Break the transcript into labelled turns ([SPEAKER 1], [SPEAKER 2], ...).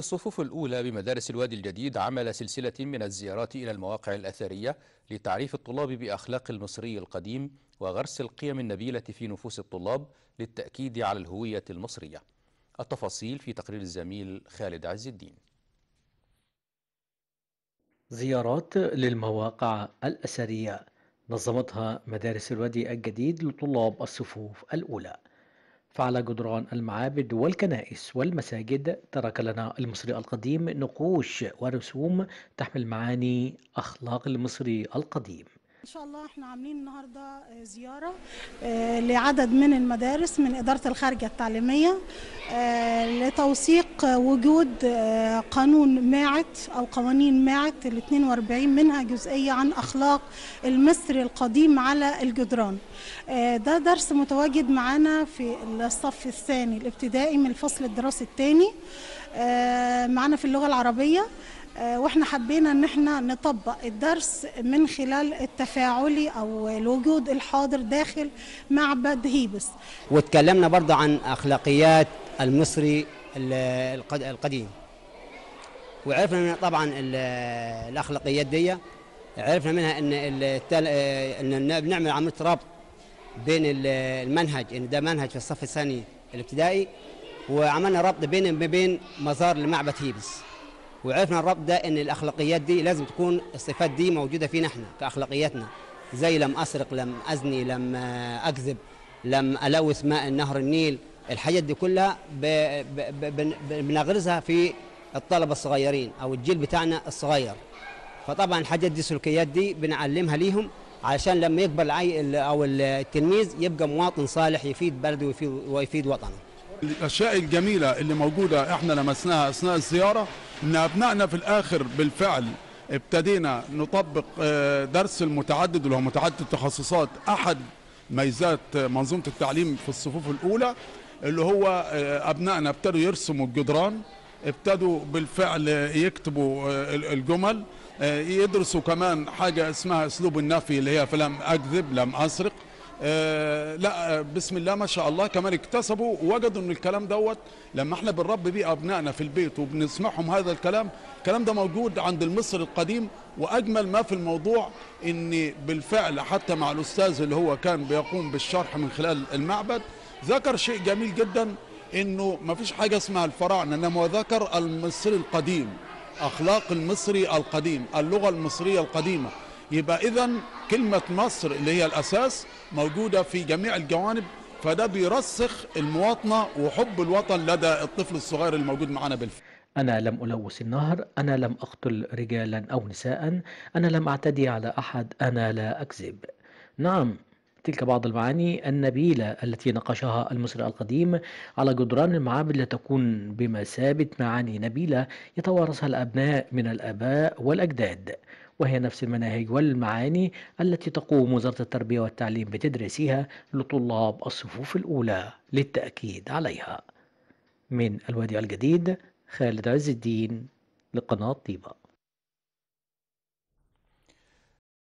[SPEAKER 1] الصفوف الأولى بمدارس الوادي الجديد عمل سلسلة من الزيارات إلى المواقع الأثرية لتعريف الطلاب بأخلاق المصري القديم وغرس القيم النبيلة في نفوس الطلاب للتأكيد على الهوية المصرية التفاصيل في تقرير الزميل خالد عز الدين
[SPEAKER 2] زيارات للمواقع الأثرية نظمتها مدارس الوادي الجديد لطلاب الصفوف الأولى فعلى جدران المعابد والكنائس والمساجد ترك لنا المصري القديم نقوش ورسوم تحمل معاني أخلاق المصري القديم
[SPEAKER 3] ان شاء الله احنا عاملين النهارده زياره آه، لعدد من المدارس من اداره الخارجه التعليميه آه، لتوثيق وجود آه، قانون ماعت او قوانين ماعت ال 42 منها جزئيه عن اخلاق المصري القديم على الجدران ده درس متواجد معانا في الصف الثاني الابتدائي من الفصل الدراسي الثاني معانا في اللغه العربيه آه، واحنا حبينا ان احنا نطبق الدرس من خلال التفاعلي او الوجود الحاضر داخل معبد هيبس
[SPEAKER 4] وتكلمنا برضه عن اخلاقيات المصري القديم وعرفنا طبعا الاخلاقيات دي عرفنا منها ان التل... ان بنعمل عمليه ربط بين المنهج ان ده منهج في الصف الثاني الابتدائي وعملنا ربط بين بين مزار لمعبد هيبس وعرفنا الربط ده ان الاخلاقيات دي لازم تكون الصفات دي موجوده فينا احنا كاخلاقياتنا زي لم اسرق لم ازني لم اكذب لم الوث ماء نهر النيل الحاجات دي كلها بنغرزها في الطلبه الصغيرين او الجيل بتاعنا الصغير فطبعا الحاجات دي السلوكيات دي بنعلمها ليهم علشان لما يكبر العي او التلميذ يبقى مواطن صالح يفيد بلده ويفيد, ويفيد وطنه
[SPEAKER 5] الاشياء الجميله اللي موجوده احنا لمسناها اثناء الزياره ان ابنائنا في الاخر بالفعل ابتدينا نطبق آه، درس المتعدد اللي هو متعدد التخصصات احد ميزات منظومه التعليم في الصفوف الاولى اللي هو آه، ابنائنا ابتدوا يرسموا الجدران ابتدوا بالفعل يكتبوا آه، الجمل يدرسوا كمان حاجه اسمها اسلوب النفي اللي هي فلم اكذب لم اسرق آه لا بسم الله ما شاء الله كمان اكتسبوا ووجدوا ان الكلام دوت لما احنا بنربي بيه ابنائنا في البيت وبنسمعهم هذا الكلام الكلام ده موجود عند المصري القديم واجمل ما في الموضوع ان بالفعل حتى مع الاستاذ اللي هو كان بيقوم بالشرح من خلال المعبد ذكر شيء جميل جدا انه ما فيش حاجه اسمها الفراعنه انما ذكر المصري القديم اخلاق المصري القديم اللغه المصريه القديمه يبقى اذا كلمه مصر اللي هي الاساس موجوده في جميع الجوانب فده بيرسخ المواطنه وحب الوطن لدى الطفل الصغير الموجود معنا بالفعل
[SPEAKER 2] أنا لم ألوث النهر أنا لم أقتل رجالا أو نساء أنا لم أعتدي على أحد أنا لا أكذب نعم تلك بعض المعاني النبيلة التي ناقشها المصري القديم على جدران المعابد لتكون بمثابة معاني نبيلة يتوارثها الأبناء من الآباء والأجداد وهي نفس المناهج والمعاني التي تقوم وزارة التربية والتعليم بتدريسها لطلاب الصفوف الأولى للتأكيد عليها من الوادي الجديد خالد عز الدين لقناة طيبة